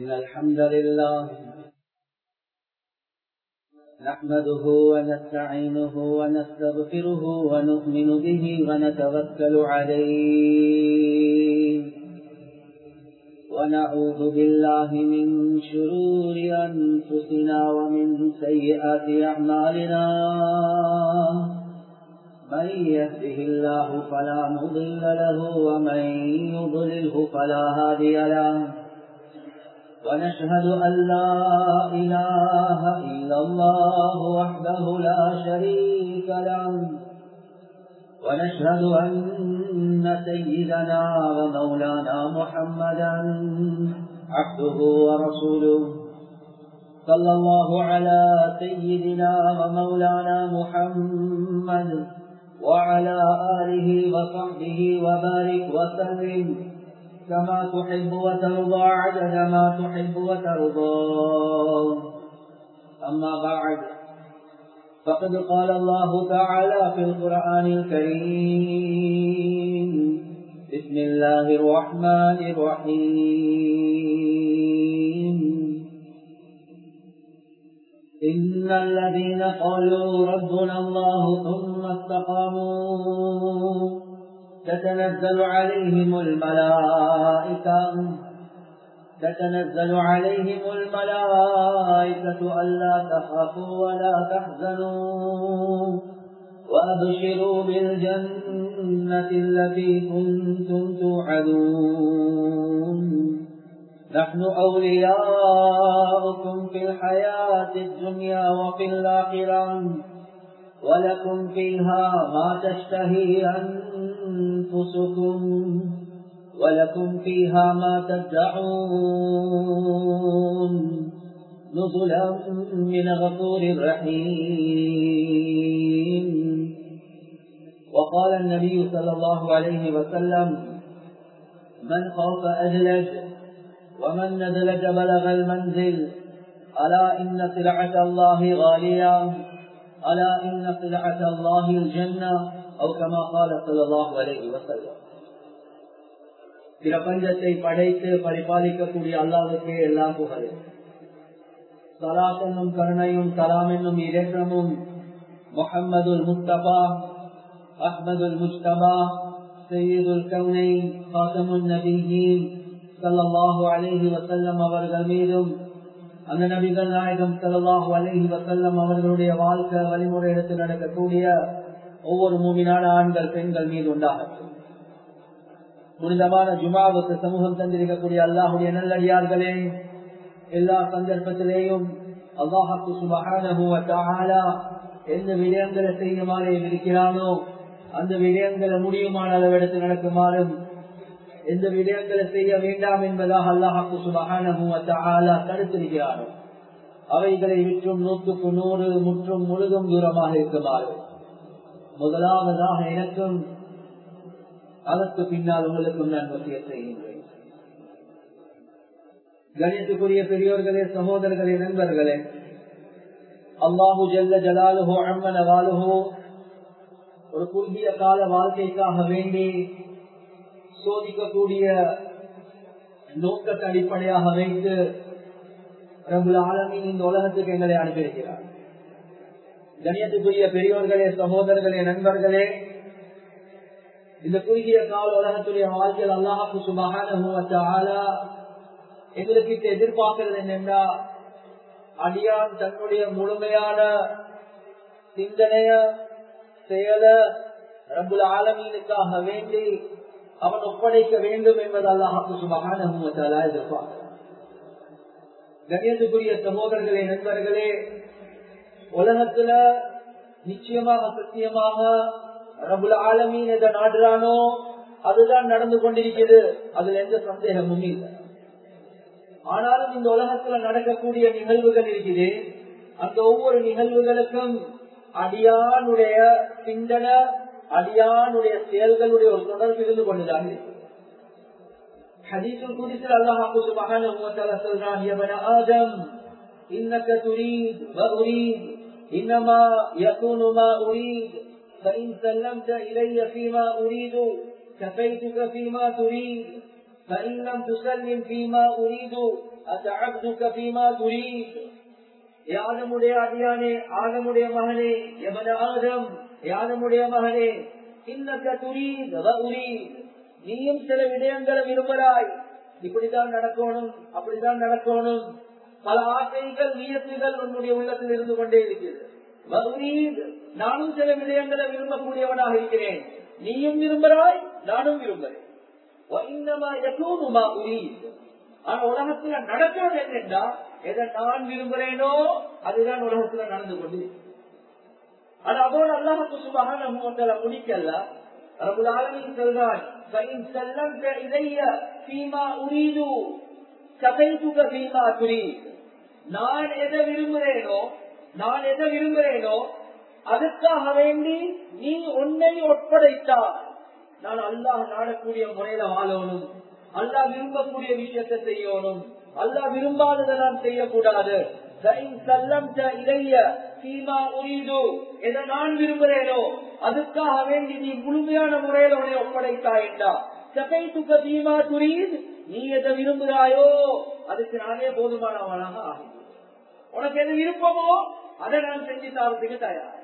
إن الحمد لله نحمده ونستعينه ونستغفره ونؤمن به ونتوكل عليه ونعوذ بالله من شرور أنفسنا ومن سيئات أعمالنا من يهده الله فلا مضل له ومن يضلله فلا هادي له ونشهد أن لا إله إلا الله وحده لا شريك له ونشهد أن سيدنا ومولانا محمدا عبده ورسوله صلى الله على سيدنا ومولانا محمد وعلى آله وصحبه وبارك وسلم كما تحب وترضى عدد ما تحب وترضى أما بعد فقد قال الله تعالى في القرآن الكريم بسم الله الرحمن الرحيم إن الذين قالوا ربنا الله ثم استقاموا تتنزل عليهم الملائكة تتنزل عليهم الملائكة ألا تخافوا ولا تحزنوا وأبشروا بالجنة التي كنتم توعدون نحن أولياؤكم في الحياة الدنيا وفي الآخرة ولكم فيها ما تشتهي أنفسكم ولكم فيها ما تدعون نزلا من غفور رحيم وقال النبي صلى الله عليه وسلم من خوف أدلج ومن ندلج بلغ المنزل ألا إن سلعة الله غالية ألا إن سلعة الله الجنة أو كما قال صلى الله عليه وسلم பிரபஞ்சத்தை படைத்து பரிபாலிக்கக்கூடிய அல்லாவுக்கே எல்லாம் புகழ் சலாத் என்னும் கருணையும் சலாம் என்னும் இரேற்றமும் முகம்மதுல் முஸ்தபா அஹ்மதுல் முஸ்தபா சையீதுல் கவுனை பாசமுல் நபியின் சல்லாஹூ அலேஹி வசல்லம் அவர்கள் மீதும் அந்த நபிகள் நாயகம் சல்லாஹூ அலேஹி வசல்லம் அவர்களுடைய வாழ்க்கை வழிமுறை எடுத்து நடக்கக்கூடிய ஒவ்வொரு மூவினான ஆண்கள் பெண்கள் மீது உண்டாகட்டும் புனிதமான ஜுமாவுக்கு சமூகம் தந்திருக்கக்கூடிய அல்லாஹுடைய நல்லடியார்களே எல்லா சந்தர்ப்பத்திலேயும் அல்லாஹாக்கு சுபகான எந்த விடயங்களை செய்யுமாறு இருக்கிறானோ அந்த விடயங்களை முடியுமான அளவெடுத்து நடக்குமாறும் எந்த விடயங்களை செய்ய வேண்டாம் என்பதாக அல்லாஹாக்கு சுபகான தடுத்திருக்கிறானோ அவைகளை விற்றும் நூற்றுக்கு நூறு முற்றும் முழுதும் தூரமாக இருக்குமாறு முதலாவதாக எனக்கும் அதற்கு பின்னால் உங்களுக்கும் நான் வசிய செய்கின்றேன் கணித்துக்குரிய பெரியோர்களே சகோதரர்களே நண்பர்களே அல்லாஹு ஜல்ல ஜலாலுஹோ அம்மன வாலுஹோ ஒரு குறுகிய கால வாழ்க்கைக்காக வேண்டி சோதிக்கக்கூடிய நோக்கத்தை அடிப்படையாக வைத்து ரபுல் ஆலமின் இந்த உலகத்துக்கு எங்களை அனுப்பியிருக்கிறார் கணியத்துக்குரிய பெரியோர்களே சகோதரர்களே நண்பர்களே இந்த குறுகிய கால உலகத்துடைய வாழ்க்கையில் அல்லாஹு சுபகான எங்களுக்கு எதிர்பார்க்கிறது என்னென்றா அடியான் தன்னுடைய முழுமையான சிந்தனைய செயல ரபுல் ஆலமீனுக்காக வேண்டி அவன் ஒப்படைக்க வேண்டும் என்பது அல்லாஹு சுபகான எதிர்பார்க்கிறார் கணியத்துக்குரிய சகோதரர்களே நண்பர்களே உலகத்துல நிச்சயமாக சத்தியமாக ரபுல் ஆலமீன் எதை நாடுறானோ அதுதான் நடந்து கொண்டிருக்கிறது அதுல எந்த சந்தேகமும் இல்லை ஆனாலும் இந்த உலகத்துல நடக்கக்கூடிய நிகழ்வுகள் இருக்குது அந்த ஒவ்வொரு நிகழ்வுகளுக்கும் அடியானுடைய சிந்தனை அடியானுடைய செயல்களுடைய ஒரு தொடர்பு இருந்து கொண்டுதான் ஹதீசுல் குதிசில் அல்லாஹ் சுபஹானஹு வ தஆலா சொல்றான் யா பனி ஆதம் இன்னக துரீத் வ உரீத் இன்னமா யகூனு மா உரீத் فإن سلمت إلي فيما أريد كفيتك فيما تريد فإن لم تسلم فيما أريد أتعبدك فيما تريد யாதமுடைய அடியானே ஆதமுடைய மகனே எவன ஆதம் யாதமுடைய மகனே இன்னக்க துரீத் வ உரீத் நீயும் சில விடயங்களை விரும்புகிறாய் இப்படித்தான் நடக்கணும் அப்படித்தான் நடக்கணும் பல ஆசைகள் நியத்துகள் உன்னுடைய உள்ளத்தில் இருந்து கொண்டே இருக்கிறது வ உரீத் நானும் சில விடயங்களை விரும்பக்கூடியவனாக இருக்கிறேன் நீயும் விரும்புகிறாய் நானும் விரும்புகிறேன் ஆனா உலகத்துல நடக்கிறது என்னென்றா எதை நான் விரும்புகிறேனோ அதுதான் உலகத்துல நடந்து கொண்டு அது அதோட அல்லாஹுக்கு சுபகான முடிக்கல ரபுலாலமின் சொல்றான் நான் எதை விரும்புகிறேனோ நான் எதை விரும்புகிறேனோ அதுக்காக வேண்டி நீ உன்னை ஒப்படைத்தார் நான் அல்லாஹ் நாடக்கூடிய முறையில வாழணும் அல்லாஹ் விரும்பக்கூடிய விஷயத்தை செய்யணும் அல்லாஹ் விரும்பாததை நான் செய்யக்கூடாது எதை நான் விரும்புகிறேனோ அதுக்காக வேண்டி நீ முழுமையான முறையில உன்னை ஒப்படைத்தாயிட்டா சகை துக்க தீமா துரீத் நீ எதை விரும்புகிறாயோ அதுக்கு நானே போதுமானவனாக ஆகும் உனக்கு எது விருப்பமோ அதை நான் செஞ்சு தரத்துக்கு தயார்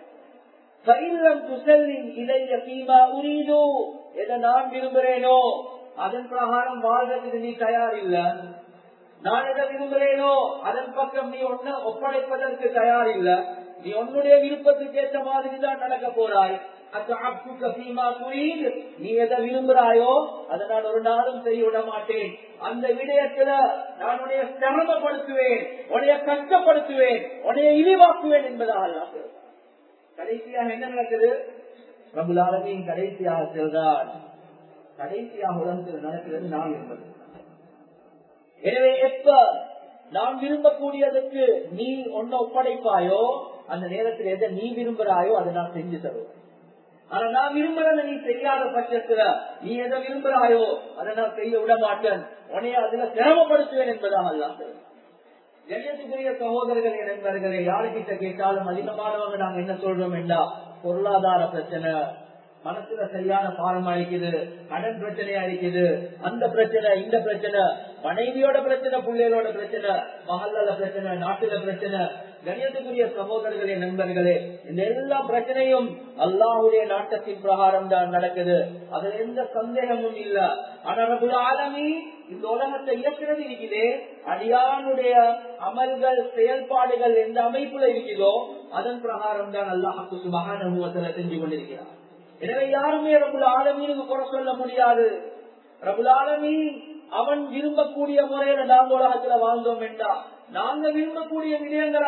எதை நான் விரும்புகிறேனோ அதன் பிரகாரம் வாழ்றதுக்கு நீ தயார் இல்ல நான் எதை விரும்புகிறேனோ அதன் பக்கம் நீ ஒன்ன ஒப்படைப்பதற்கு தயார் இல்ல நீ உன்னுடைய விருப்பத்துக்கு ஏற்ற மாதிரி தான் நடக்க போறாய் நீ எதை விரும்புகிறாயோ அதை நான் ஒரு நாளும் செய்ய விட மாட்டேன் அந்த விடயத்துல நான் உடைய சிரமப்படுத்துவேன் உடைய கஷ்டப்படுத்துவேன் உடைய இழிவாக்குவேன் என்பதாக கடைசியாக என்ன நடக்குது பிரபுலாலமின் கடைசியாக செல்றான் கடைசியாக உலகத்தில் நடக்கிறது நான் என்பது எனவே எப்ப நான் விரும்பக்கூடியதுக்கு நீ ஒன்ன ஒப்படைப்பாயோ அந்த நேரத்தில் எதை நீ விரும்புறாயோ அதை நான் செஞ்சு தருவேன் ஆனா நான் விரும்புறத நீ செய்யாத பட்சத்துல நீ எதை விரும்புறாயோ அதை நான் செய்ய விட மாட்டேன் உனைய அதுல சிரமப்படுத்துவேன் என்பதாக அல்லாது கண்ணியத்துக்குரிய சகோதரர்கள் நண்பர்களே யாருக்கிட்ட கேட்டாலும் அதிகமானவங்க நாங்க என்ன சொல்றோம் என்றா பொருளாதார பிரச்சனை மனசுல சரியான பாரமா இருக்குது கடன் பிரச்சனையா இருக்குது அந்த பிரச்சனை இந்த பிரச்சனை மனைவியோட பிரச்சனை பிள்ளைகளோட பிரச்சனை மகல்ல பிரச்சனை நாட்டுல பிரச்சனை கணியத்துக்குரிய சகோதரர்களே நண்பர்களே இந்த எல்லா பிரச்சனையும் அல்லாஹுடைய நாட்டத்தின் பிரகாரம் தான் நடக்குது அதுல எந்த சந்தேகமும் இல்ல ஆனா ஆலமி இந்த உலகத்தை இயக்கிறது இருக்குதே அடியானுடைய அமல்கள் செயல்பாடுகள் எந்த அமைப்புல இருக்குதோ அதன் பிரகாரம் தான் அல்லாஹுக்கு சுபகான செஞ்சு கொண்டிருக்கிறார் எனவே யாருமே ரபுல் ஆலமீனுக்கு குறை சொல்ல முடியாது ரபுல் ஆலமீன் அவன் விரும்பக்கூடிய முறையில நாங்க உலகத்துல வாழ்ந்தோம் என்றா நாங்க விரும்பக்கூடிய விடயங்கள்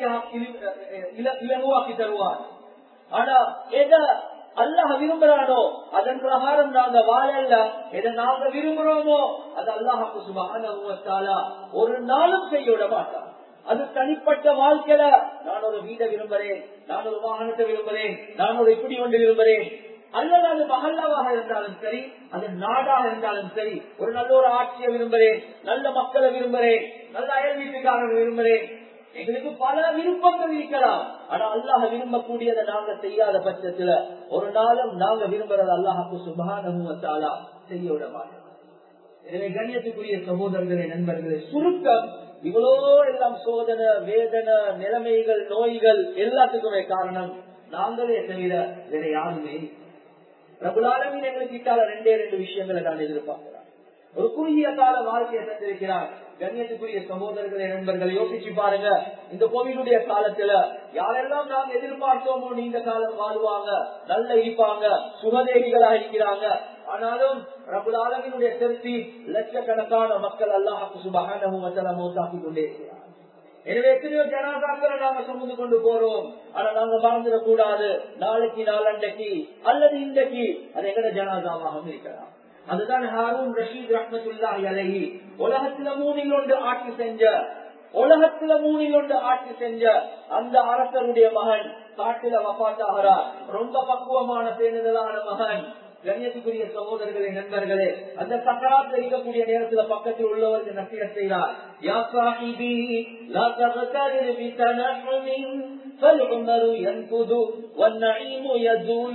அல்ல இலகுவாக்கி தருவார் ஆனா எத அல்லாஹ் விரும்புறானோ அதன் பிரகாரம் நாங்க வாழல எதை நாங்க விரும்புறோமோ அது அல்லாஹாக்கு சுபகான ஒரு நாளும் செய்ய விட மாட்டான் அது தனிப்பட்ட வாழ்க்கையில நான் ஒரு வீட்டை விரும்புறேன் நான் ஒரு வாகனத்தை விரும்புறேன் நான் ஒரு இப்படி ஒன்று விரும்புறேன் அல்லது அது மகல்லாவாக இருந்தாலும் சரி அது நாடாக இருந்தாலும் சரி ஒரு நல்ல ஒரு ஆட்சியை விரும்புறேன் நல்ல மக்களை விரும்புறேன் நல்ல அயல் வீட்டுக்காரர்கள் விரும்புறேன் எங்களுக்கு பல விருப்பங்கள் இருக்கலாம் ஆனா அல்லாஹ் விரும்பக்கூடியதை நாங்க செய்யாத பட்சத்துல ஒரு நாளும் நாங்க விரும்புறது அல்லாஹாக்கு சுபகான செய்ய விட மாட்டோம் எனவே கண்ணியத்துக்குரிய சகோதரர்களே நண்பர்களே சுருக்கம் இவ்வளோ எல்லாம் சோதனை வேதனை நிலைமைகள் நோய்கள் எல்லாத்துக்குமே காரணம் நாங்களே தவிர வேற யாருமே பிரபுலாலமின் எங்களுக்கு கிட்டால ரெண்டே ரெண்டு விஷயங்களை நான் எதிர்பார்க்கிறேன் ஒரு குறுகிய கால வாழ்க்கையை தந்திருக்கிறார் கண்ணியத்துக்குரிய சகோதரர்களை நண்பர்களை யோசிச்சு பாருங்க இந்த கோவிலுடைய காலத்துல யாரெல்லாம் நாங்க எதிர்பார்த்தோமோ நீண்ட காலம் வாழ்வாங்க நல்ல இருப்பாங்க சுகதேகிகளா இருக்கிறாங்க ஆனாலும் ரபுலாலமினுடைய திருப்தி லட்சக்கணக்கான மக்கள் அல்லாஹு சுபகான மௌத்தாக்கி கொண்டே இருக்கிறார் எனவே எத்தனையோ ஜனாதாக்களை நாங்க சுமந்து கொண்டு போறோம் ஆனா நாங்க மறந்துடக் கூடாது நாளைக்கு நாளண்டைக்கு அல்லது இன்றைக்கு அது எங்கட ஜனாதாவாக இருக்கலாம் அதுதான் ஹாரூன் ரஷீத் ரஹமத்துல்லாஹி அலைஹி உலகத்துல மூணில் ஒன்று ஆட்சி செஞ்ச உலகத்துல மூணில் ஒன்று ஆட்சி செஞ்ச அந்த அரசருடைய மகன் காட்டுல வபாத்தாகிறார் ரொம்ப பக்குவமான பேணுதலான மகன் கண்ணியத்துக்குரிய சகோதரர்களே நண்பர்களே அந்த சக்கராத்தில் இருக்கக்கூடிய நேரத்துல பக்கத்தில் உள்ளவருக்கு நசிய செய்கிறார் யா சாஹிபி லா தகதரில் பிதனஹுமின் فالعمر ينفذ والنعيم يزول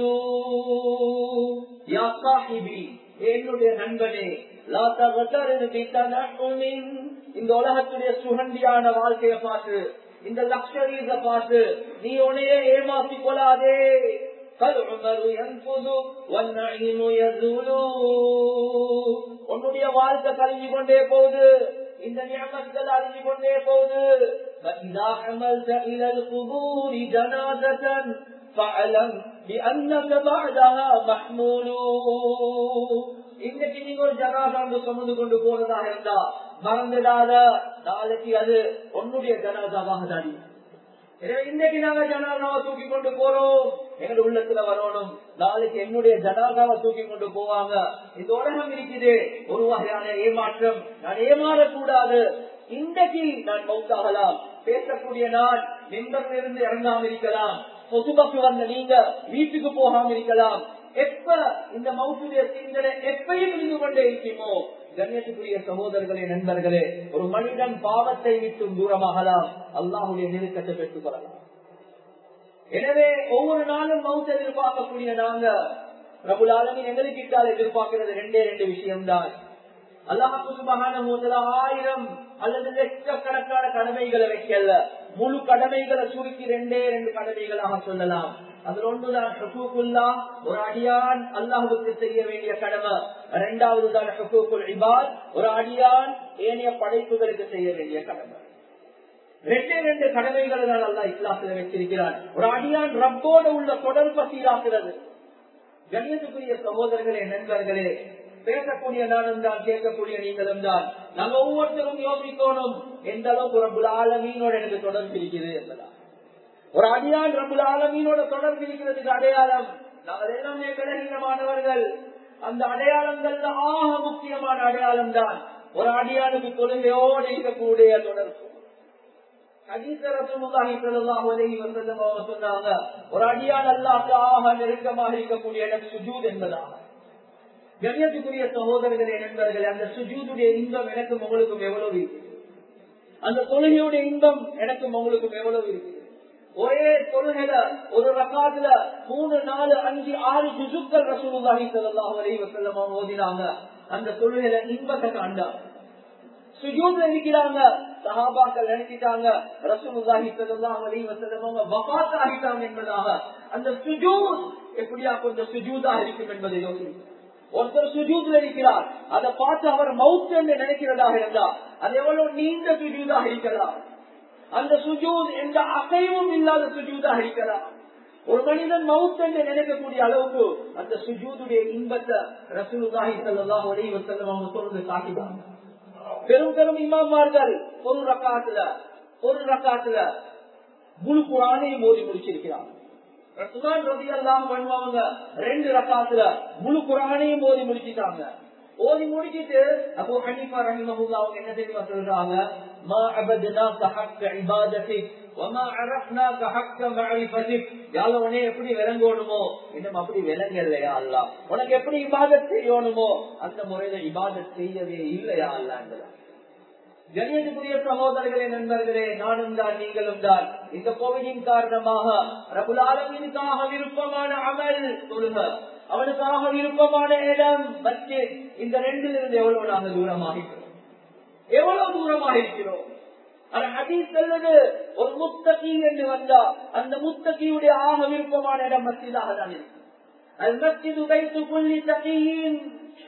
يا صاحبي என்னுடைய நண்பனே லா தகதரில் பிதனஹுமின் இந்த உலகத்துடைய சுகண்டியான வாழ்க்கையை பார்த்து இந்த லக்ஷரீஸ பார்த்து நீ உனையே ஏமாத்தி கொள்ளாதே உன்னுடைய வாழ்க்கை கழிஞ்சு கொண்டே போகுது இந்த நியமங்கள் அழிஞ்சு கொண்டே போகுது فإذا حملت إلى القبور جنازة فاعلم بأنك بعدها محمول இன்னைக்கு நீங்க ஒரு ஜனாசாந்து சுமந்து கொண்டு போறதாக இருந்தா மறந்துடாத நாளைக்கு அது உன்னுடைய ஜனாதாவாக தாடி எனவே இன்னைக்கு நாங்க ஜனாதாவை தூக்கி கொண்டு போறோம் எங்க உள்ளத்துல வரணும் நாளைக்கு என்னுடைய ஜனாதாவை தூக்கி கொண்டு போவாங்க இந்த உலகம் இருக்குது ஒரு வகையான ஏமாற்றம் நான் ஏமாறக்கூடாது இன்றைக்கு நான் மௌத்தாகலாம் பேசக்கூடிய நான் நிம்பரில் இருந்து இறங்காம இருக்கலாம் பொதுமக்கு வந்த நீங்க வீட்டுக்கு போகாம இருக்கலாம் எப்ப இந்த மௌத்துடைய சிந்தனை எப்பயும் இருந்து கொண்டே இருக்குமோ கண்ணியத்துக்குரிய சகோதரர்களே நண்பர்களே ஒரு மனிதன் பாவத்தை விட்டும் தூரமாகலாம் அல்லாஹுடைய நெருக்கத்தை பெற்றுக் கொள்ளலாம் எனவே ஒவ்வொரு நாளும் மவுத் எதிர்பார்க்கக்கூடிய நாங்க பிரபுலாலமி எங்களுக்கு இட்டால் எதிர்பார்க்கிறது ரெண்டே ரெண்டு விஷயம்தான் அல்லாஹு சுபகான ஆயிரம் அல்லது லட்சக்கணக்கான கடமைகளை வைக்கல முழு கடமைகளை சுருக்கி ரெண்டே ரெண்டு கடமைகளாக சொல்லலாம் அதில் ஒன்றுதான் ஹுகூக்குல்லா ஒரு அடியான் அல்லாஹுக்கு செய்ய வேண்டிய கடமை இரண்டாவது தான் ஹுகூக்குல் இபாத் ஒரு அடியான் ஏனைய படைப்புகளுக்கு செய்ய வேண்டிய கடமை ரெண்டே ரெண்டு கடமைகளை தான் அல்லா இஸ்லாத்துல வச்சிருக்கிறார் ஒரு அடியான் ரப்போட உள்ள தொடர்பை சீராக்குறது கண்ணியத்துக்குரிய சகோதரர்களே நண்பர்களே பேசக்கூடிய நானும் தான் கேட்கக்கூடிய நீங்களும் தான் நம்ம ஒவ்வொருத்தரும் யோசிக்கணும் எந்த அளவுக்கு ரபுல் ஆலமீனோட எனக்கு தொடர்பு இருக்குது என்பதா ஒரு அடியான் ரபுல் ஆலமீனோட தொடர்பு இருக்கிறதுக்கு அடையாளம் நாங்கள் எல்லாமே பலகீனமானவர்கள் அந்த அடையாளங்கள்ல ஆக முக்கியமான அடையாளம் தான் ஒரு அடியானுக்கு தொழுகையோடு இருக்கக்கூடிய தொடர்பு ஒரு அடியான் அல்லாக்கு ஆக நெருக்கமாக இருக்கக்கூடிய இடம் சுஜூத் என்பதாக கண்ணியத்துக்குரிய சகோதரர்களே நண்பர்களே அந்த சுஜூதுடைய இன்பம் எனக்கும் உங்களுக்கும் எவ்வளவு இருக்கு அந்த தொழுகையுடைய இன்பம் எனக்கும் உங்களுக்கும் எவ்வளவு இருக்கு ஒரே தொழுகையில ஒரு ரகாத்துல மூணு நாலு அஞ்சு ஆறு ஜுசுக்கள் ரசூலுல்லாஹி ஸல்லல்லாஹு அலைஹி வஸல்லம் ஓதினாங்க அந்த தொழுகையில இன்பத்தை காண்டா சுஜூத்ல இருக்கிறாங்க சஹாபாக்கள் நினைச்சிட்டாங்க ரசூலுல்லாஹி ஸல்லல்லாஹு அலைஹி வஸல்லம் அவங்க வஃபாத் ஆகிட்டாங்க என்பதாக அந்த சுஜூத் எப்படியா கொஞ்சம் சுஜூதா இருக்கும் என்பதை யோசிக்கும் ஒருத்தர் சுஜூத்ல இருக்கிறார் அதை பார்த்து அவர் மவுத் என்று நினைக்கிறதாக இருந்தா அது எவ்வளவு நீண்ட சுஜூதாக இருக்கலாம் அந்த சுஜூத் எந்த அசைவும் இல்லாத சுஜூதாக இருக்கலாம் ஒரு மனிதன் மவுத் என்று நினைக்கக்கூடிய அளவுக்கு அந்த சுஜூதுடைய இன்பத்தை ரசூலுல்லாஹி ஸல்லல்லாஹு அலைஹி வஸல்லம் அவங்க சொல்றது காட்டினாங்க பெரும் பெரும் இமாமார்கள் ஒரு ரக்காத்துல ஒரு ரக்காத்துல முழு குரானையும் மோதி முடிச்சிருக்கிறாங்க பண்ணுவாங்க ரெண்டு ரக்காத்துல முழு குரானையும் ஓதி முடிச்சிட்டாங்க ஓதி முடிச்சிட்டு அப்போ ஹனீஃபா ரஹிமஹுல்லா அவங்க என்ன தெரியுமா சொல்றாங்க மா அபத்னாக ஹக்க இபாதத்திக் வமா அரஃப்னாக ஹக்க மஅரிஃபத்திக் யால உனே எப்படி விளங்கணுமோ இன்னும் அப்படி விளங்கலையா அல்லா உனக்கு எப்படி இபாதத் செய்யணுமோ அந்த முறையில இபாதத் செய்யவே இல்லையா அல்லாங்கிறார் கணியத்துக்குரிய சகோதரர்களே நண்பர்களே நானும் தான் நீங்களும் தான் இந்த கோவிலின் காரணமாக ரகுலாலமினுக்காக விருப்பமான அமல் தொழுக அவனுக்காக விருப்பமான இடம் மஸ்ஜித் இந்த ரெண்டில் இருந்து எவ்வளவு நாங்கள் தூரமாக இருக்கிறோம் எவ்வளவு தூரமாக இருக்கிறோம் சொல்லுது ஒரு முத்தகி என்று வந்தா அந்த முத்தகியுடைய ஆக விருப்பமான இடம் மஸ்ஜிதாக தான் இருக்கு அது மஸ்ஜிது கைத்து புள்ளி தகியின்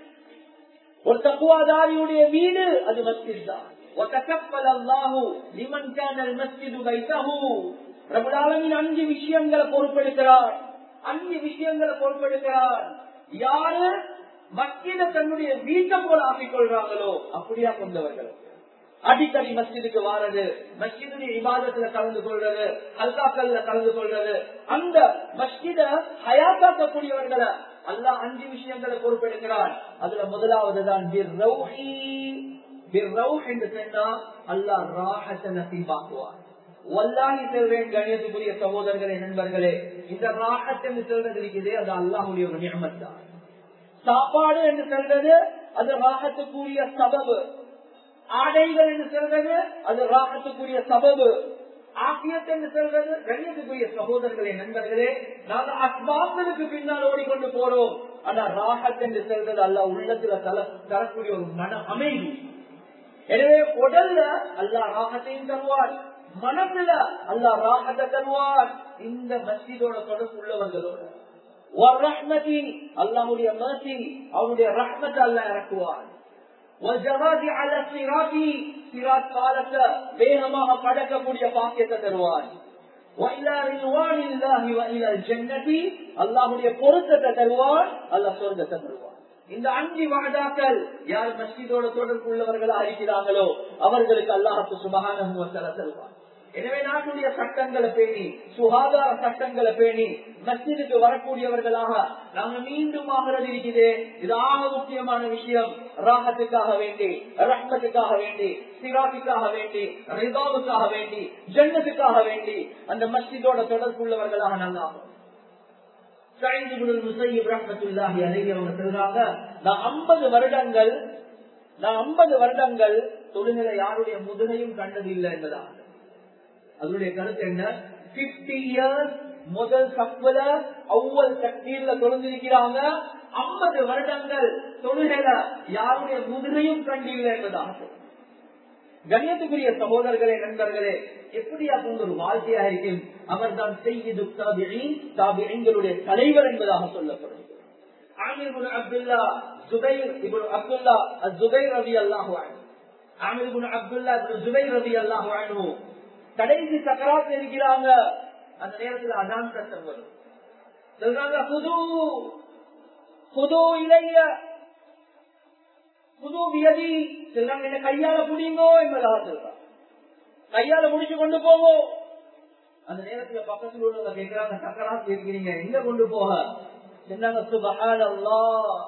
ஒரு தக்குவாதாரியுடைய வீடு அது மஸ்ஜித் தான் وتكفل الله لمن كان المسجد بيته رب العالمين அஞ்சு விஷயங்களை பொறுப்பெடுக்கிறார் அஞ்சு விஷயங்களை பொறுப்பெடுக்கிறார் யாரு மஸ்ஜித தன்னுடைய வீட்டை போல ஆக்கிக் கொள்றாங்களோ அப்படியா கொண்டவர்கள் அடிக்கடி மஸ்ஜிதுக்கு வாரது மஸ்ஜிதுடைய இபாதத்துல கலந்து கொள்றது அல்காக்கல்ல கலந்து கொள்றது அந்த மஸ்ஜித ஹயாத்தாக்கக்கூடியவர்களை அல்லா அஞ்சு விஷயங்களை பொறுப்பெடுக்கிறார் அதுல முதலாவது தான் கணியத்துக்குரிய சகோதரர்களே நண்பர்களே இந்த ராகத் என்று சொல்றது இருக்குது அது அல்லாஹுடைய ஒரு நியமத் தான் சாப்பாடு என்று சொல்றது அது ராகத்துக்குரிய சபபு ஆடைகள் என்று சொல்றது அது ராகத்துக்குரிய சபபு ஆக்கியத் என்று சொல்றது கண்ணியத்துக்குரிய சகோதரர்களே நண்பர்களே நாங்க அஸ்பாப்களுக்கு பின்னால் ஓடிக்கொண்டு போறோம் ஆனா ராகத் என்று சொல்றது அல்ல உள்ளத்துல தர தரக்கூடிய ஒரு மன அமைதி எனவே உடல்ல அல்லா ராகத்தையும் தருவார் மனசுல அல்லா ராகத்தை தருவார் இந்த மஸ்ஜிதோட தொடர்பு உள்ளவர்களோட அல்லாவுடைய மசி அவனுடைய ரஹ்மத்தை அல்ல இறக்குவார் வேகமாக கடக்கக்கூடிய பாக்கியத்தை தருவார் அல்லாஹுடைய பொருத்தத்தை தருவார் அல்ல சொர்க்கத்தை தருவார் இந்த அஞ்சு வாதாக்கள் யார் மஸ்ஜிதோட தொடர்பு உள்ளவர்களா இருக்கிறாங்களோ அவர்களுக்கு அல்லாஹுக்கு சுபகான தருவார் எனவே நாட்டுடைய சட்டங்களை பேணி சுகாதார சட்டங்களை பேணி மஸ்ஜிதுக்கு வரக்கூடியவர்களாக நாங்க மீண்டும் ஆகிறது இருக்குது இது ஆக முக்கியமான விஷயம் ராகத்துக்காக வேண்டி ரஹ்மத்துக்காக வேண்டி சிராத்துக்காக வேண்டி ரிதாவுக்காக வேண்டி ஜன்னத்துக்காக வேண்டி அந்த மஸ்ஜிதோட தொடர்பு உள்ளவர்களாக நாங்க ஆகும் நான் ஐம்பது வருடங்கள் நான் ஐம்பது வருடங்கள் தொழுகிற யாருடைய முதுகையும் கண்டதில்லை என்பதாக அதனுடைய கருத்து என்ன பிப்டி இயர்ஸ் முதல் சப்புல அவ்வளவு சக்தியில தொழுந்திருக்கிறாங்க ஐம்பது வருடங்கள் தொழுகையில யாருடைய முதுகையும் கண்டில்லை என்பதாக கண்ணியத்துக்குரிய சகோதரர்களே நண்பர்களே எப்படியா போன்ற ஒரு வாழ்க்கையா இருக்கும் அவர் தான் செய்து தாபிகளுடைய தலைவர் என்பதாக சொல்லப்படும் ஆமிர் அப்துல்லா ஜுபைர் இபுன் அப்துல்லா ஜுபைர் ரவி அல்லாஹு ஆமிர் அப்துல்லா ஜுபைர் ரவி அல்லாஹு கடைசி சக்கராத்தில் இருக்கிறாங்க அந்த நேரத்தில் அதான் கஷ்டம் வரும் சொல்றாங்க புது புது இளைய புது வியதி சொல்றாங்க என்ன கையால புடிங்கோ என்பதாக சொல்றாங்க கையால முடிச்சு கொண்டு போவோம் அந்த நேரத்துல பக்கத்தில் உள்ளவங்க கேட்கிறாங்க சக்கராத்து இருக்கிறீங்க எங்க கொண்டு போக சொன்னாங்க சுபஹான் அல்லா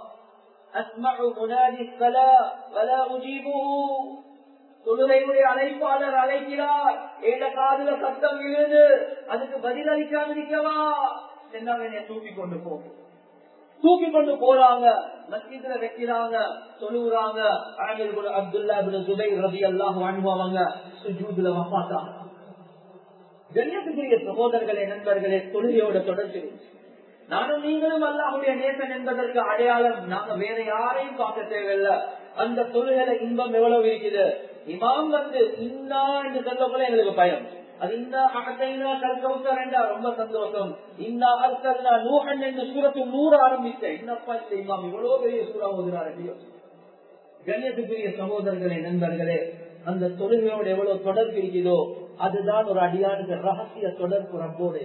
அஸ்மஉ முனாதி ஸலா வலா உஜீபுஹு தொழுகையுடைய அழைப்பாளர் அழைக்கிறார் ஏட காதுல சத்தம் விழுது அதுக்கு பதில் அளிக்காம இருக்கவா என்ன தூக்கி கொண்டு போகும் தூக்கி கொண்டு போறாங்க மஸ்ஜித்ல வைக்கிறாங்க சொல்லுறாங்க ஆமிர் குல் அப்துல்லா பின் சுபை ரதி அல்லாஹ் வாழ்வாங்க சுஜூதுல வஃபாத்தாங்க கண்ணியத்துக்குரிய சகோதரர்களே நண்பர்களே தொழுகையோட தொடர்ச்சி நானும் நீங்களும் அல்லாஹுடைய நேசன் என்பதற்கு அடையாளம் நாங்க வேற யாரையும் பார்க்க தேவையில்லை அந்த தொழுகையில இன்பம் எவ்வளவு இருக்குது இமாம் வந்து இன்னா என்று சொல்லப்போல எங்களுக்கு பயம் அது இன்னா அகத்தைனா கல்கவுத்தர் என்றா ரொம்ப சந்தோஷம் இன்னா அர்த்தல்லா நூஹன் என்று சூரத்து நூறு ஆரம்பித்தேன் என்னப்பா இந்த இமாம் இவ்வளவு பெரிய சூறா ஓதுறாரு கண்ணியத்துக்குரிய சகோதரர்களே நண்பர்களே அந்த தொழுகையோட எவ்வளவு தொடர்பு இருக்குதோ அதுதான் ஒரு அடியானுக்கு ரகசிய தொடர்பு ரப்போடு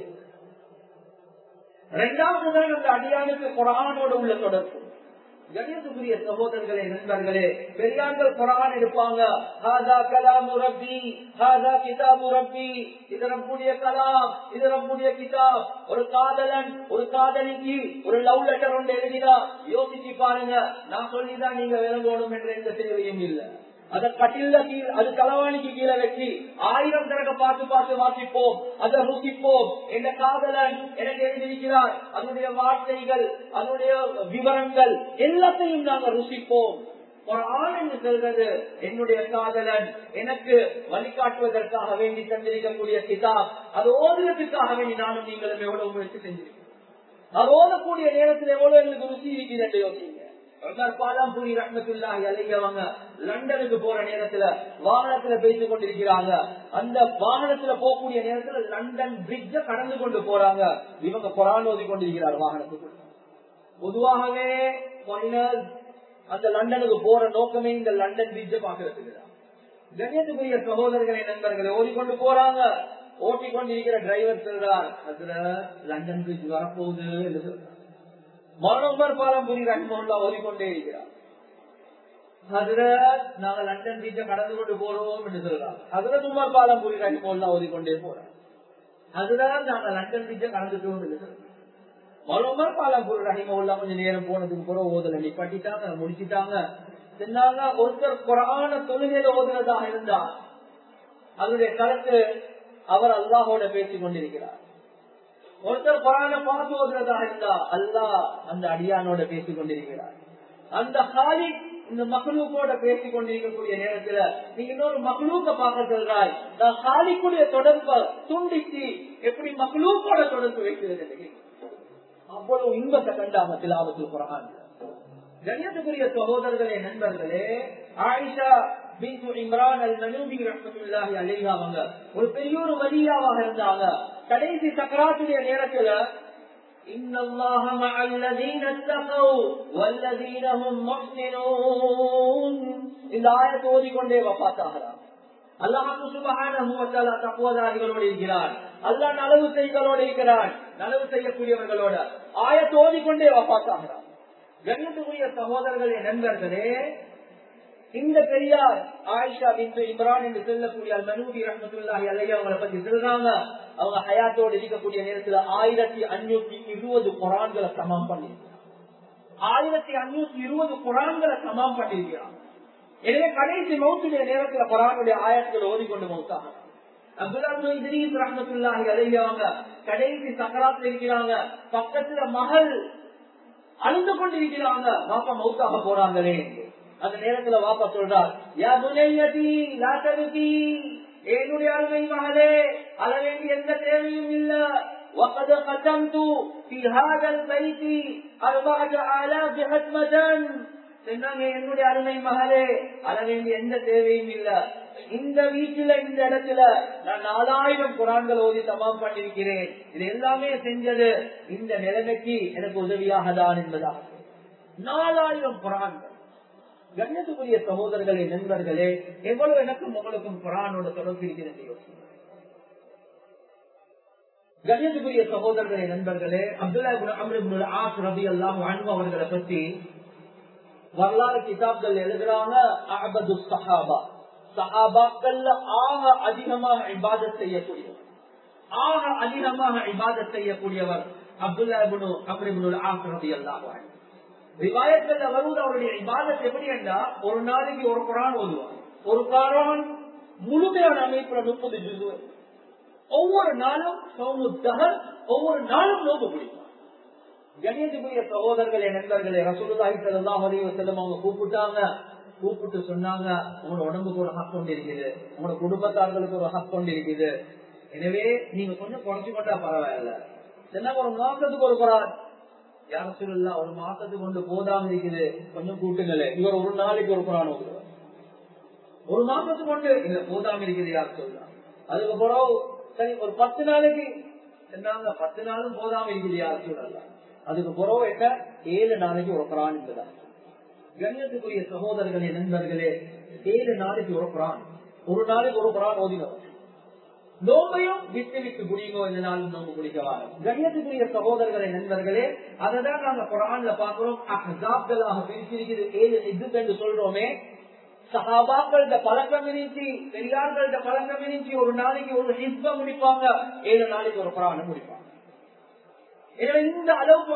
இரண்டாவது தான் அந்த அடியானுக்கு குரானோட உள்ள தொடர்பு கணியத்துக்குரிய சகோதரர்களே நண்பர்களே பெரியார்கள் குரான் எடுப்பாங்க ஹாதா கலாம் ரப்பி ஹாதா கிதாபு ரப்பி இது நம்முடைய கலாம் இது நம்முடைய கிதாப் ஒரு காதலன் ஒரு காதலிக்கு ஒரு லவ் லெட்டர் ஒன்று எழுதினா யோசிச்சு பாருங்க நான் சொல்லிதான் நீங்க விளங்கணும் என்ற எந்த தேவையும் இல்லை அத கட்டில கீழ் அது களவாணிக்கு கீழே வச்சு ஆயிரம் தடவை பார்த்து பார்த்து வாசிப்போம் அதை ருசிப்போம் என்ற காதலன் எனக்கு எழுதியிருக்கிறார் அதனுடைய வார்த்தைகள் அதனுடைய விவரங்கள் எல்லாத்தையும் நாங்கள் ருசிப்போம் ஒரு ஆண் என்று சொல்றது என்னுடைய காதலன் எனக்கு வழிகாட்டுவதற்காக வேண்டி தந்திருக்கக்கூடிய கிதாப் அது ஓதுவதற்காக வேண்டி நானும் நீங்களும் எவ்வளவு முயற்சி செஞ்சிருக்கோம் அது ஓதக்கூடிய நேரத்தில் எவ்வளவு எங்களுக்கு ருசி இருக்குது என்று யோசிங்க பாலாம்பூரி ரத்னத்துல்லாஹி அலையவங்க லண்டனுக்கு போற நேரத்துல வாகனத்துல பேசிக் கொண்டிருக்கிறாங்க அந்த வாகனத்துல போகக்கூடிய நேரத்துல லண்டன் பிரிட்ஜ கடந்து கொண்டு போறாங்க இவங்க குரான் ஓதி கொண்டிருக்கிறார் வாகனத்துக்கு பொதுவாகவே அந்த லண்டனுக்கு போற நோக்கமே இந்த லண்டன் பிரிட்ஜ பாக்குறதுக்கு கண்ணியத்துக்குரிய சகோதரர்களை நண்பர்களை ஓடிக்கொண்டு போறாங்க ஓட்டி கொண்டிருக்கிற டிரைவர் சொல்றார் அதுல லண்டன் பிரிட்ஜ் வரப்போகுது என்று சொல்றார் மரணோமர் பாலம்புரி ரஹ்மல்லா ஓதிக்கொண்டே இருக்கிறார் ஹசரத் நாங்க லண்டன் பீச்ச கடந்து கொண்டு போறோம் என்று சொல்றாங்க ஹசரத் உமர் பாலம்புரி ரஹ்மல்லா ஓதிக்கொண்டே போறோம் ஹசரத் நாங்க லண்டன் பீச்ச கடந்துட்டோம் என்று சொல்றோம் மறுமர் பாலம்புரி ரஹிமல்லா கொஞ்சம் நேரம் போனதுக்கு பிறகு ஓதல நிப்பாட்டிட்டாங்க முடிச்சிட்டாங்க சொன்னாங்க ஒருத்தர் குரான தொழுகையில ஓதுனதாக இருந்தா அதனுடைய கருத்து அவர் அல்லாஹோட பேசிக் கொண்டிருக்கிறார் ஒருத்தர் குரான பார்த்து ஓதுறதா இருந்தா அல்லா அந்த அடியானோட பேசிக் கொண்டிருக்கிறார் அந்த ஹாலி இந்த மகளூக்கோட பேசிக் கொண்டிருக்கக்கூடிய நேரத்துல நீங்க இன்னொரு மகளூக்க பார்க்க சொல்றாய் நான் ஹாலிக்குடைய தொடர்பை துண்டிச்சு எப்படி மகளூக்கோட தொடர்பு வைக்கிறது அவ்வளவு இன்பத்தை கண்டாங்க திலாவத்து குரான் கண்ணியத்துக்குரிய சகோதரர்களே நண்பர்களே ஆயிஷா பின்து இம்ரான் அல் மனூபி ரஹ்மத்துல்லாஹி அலைஹி அவங்க ஒரு பெரிய ஒரு வலியாவாக இருந்தாங்க கடைசி சக்கராத்துடைய நேரத்துல إن الله مع الذين اتقوا والذين هم محسنون இந்த ஆயத்தை ஓதிக்கொண்டே வப்பாத்தாகிறார் அல்லாஹு சுபஹானஹு வ தஆலா தக்வாதாரிகளோடு இருக்கிறார் அல்லாஹ் நலவு செய்களோடு இருக்கிறார் நலவு செய்யக்கூடியவர்களோட ஆயத்தை ஓதிக்கொண்டே வப்பாத்தாகிறார் கண்ணியத்துக்குரிய சகோதரர்களே நண்பர்களே இந்த பெரியார் ஆயிஷா பின் இம்ரான் என்று சொல்லக்கூடிய மனூபி ரஹமத்துல்லாஹி அலையா அவங்களை பத்தி சொல்றாங்க அவங்க ஹயாத்தோடு இருக்கக்கூடிய நேரத்துல ஆயிரத்தி அஞ்சூத்தி இருபது குரான்களை சமம் பண்ணிருக்கிறாங்க ஆயிரத்தி அஞ்சூத்தி இருபது குரான்களை சமம் பண்ணிருக்கிறாங்க எனவே கடைசி மௌத்துடைய நேரத்துல குரானுடைய ஆயத்தில் ஓதிக்கொண்டு மௌத்தாக கடைசி சக்கராத்துல இருக்கிறாங்க பக்கத்துல மகள் அழுந்து கொண்டிருக்கிறாங்க பாப்பா மௌத்தாக போறாங்களே அந்த நேரத்துல வாப்பா சொல்றார் யா புனையதி லாசருதி என்னுடைய அருமை மகளே அழ வேண்டிய எந்த தேவையும் இல்ல وقد ختمت في هذا البيت أربعة آلاف ختمة சொன்னாங்க என்னுடைய அருமை மகளே அழ வேண்டிய எந்த தேவையும் இல்ல இந்த வீட்டுல இந்த இடத்துல நான் நாலாயிரம் குரான்கள் ஓதி தமாம் பண்ணிருக்கிறேன் இது எல்லாமே செஞ்சது இந்த நிலைமைக்கு எனக்கு உதவியாக தான் என்பதாக நாலாயிரம் குரான்கள் கண்ணியத்துக்குரிய சகோதரர்களே நண்பர்களே எவ்வளவு எனக்கும் உங்களுக்கும் குரானோட தொடர்பு இருக்கிறது கண்ணியத்துக்குரிய சகோதரர்களே நண்பர்களே அப்துல்லா அம்ரு ஆஸ் ரபி அல்லாஹ் அன்பு அவர்களை பற்றி வரலாறு கிதாப்கள் எழுதுறாங்க அபது சஹாபா சஹாபாக்கள்ல ஆக அதிகமாக இபாதத் செய்யக்கூடியவர் ஆக அதிகமாக இபாதத் செய்யக்கூடியவர் அப்துல்லா அம்ரு ஆஸ் ரபி அல்லாஹ் விவாயத்துல வருவது அவருடைய இபாதத் எப்படி என்றா ஒரு நாளைக்கு ஒரு குரான் ஓதுவார் ஒரு குரான் முழுமையான அமைப்புல முப்பது ஜுது ஒவ்வொரு நாளும் சோமுத்தகர் ஒவ்வொரு நாளும் நோக்கு பிடிக்கும் கணியத்துக்குரிய சகோதரர்களே நண்பர்களே ரசூலுல்லாஹி ஸல்லல்லாஹு அலைஹி வஸல்லம் அவங்க கூப்பிட்டாங்க கூப்பிட்டு சொன்னாங்க உங்களோட உடம்புக்கு ஒரு ஹக் கொண்டு இருக்குது உங்களோட குடும்பத்தார்களுக்கு ஒரு ஹக் கொண்டு இருக்குது எனவே நீங்க கொஞ்சம் குறைச்சு கொண்டா பரவாயில்ல என்ன ஒரு மாசத்துக்கு ஒரு குரான் யார சொல்லலாம் ஒரு மாசத்துக்கு கொண்டு போதாம இருக்குது கொஞ்சம் கூட்டுங்களே இவர் ஒரு நாளைக்கு ஒரு குரான் ஓதுவார் ஒரு மாசத்துக்கு கொண்டு இல்ல போதாம இருக்குது யார் சொல்லலாம் அதுக்கப்புறம் சரி ஒரு பத்து நாளைக்கு சொன்னாங்க பத்து நாளும் போதாம இருக்குது யார் சொல்லலாம் அதுக்கு பிறகு என்ன ஏழு நாளைக்கு ஒரு குரான் என்பதா கண்ணியத்துக்குரிய சகோதரர்களே நண்பர்களே ஏழு நாளைக்கு ஒரு குரான் ஒரு நாளைக்கு ஒரு குரான் ஓதினவர் நோம்பையும் விட்டு விட்டு குடிங்கோ இந்த நாள் நோம்பு குடிக்கவாங்க கண்ணியத்துக்குரிய சகோதரர்களே நண்பர்களே அததான் நாங்க குரான்ல பாக்குறோம் அஹாப்களாக பிரிச்சிருக்கிறது ஏழு இது என்று சொல்றோமே சகாபாக்கள்ட பழக்கம் இருந்துச்சு பெரியார்கள்ட பழக்கம் இருந்துச்சு ஒரு நாளைக்கு ஒரு ஹிஸ்ப முடிப்பாங்க ஏழு நாளைக்கு ஒரு குரான முடிப்பாங்க எனவே இந்த அளவுக்கு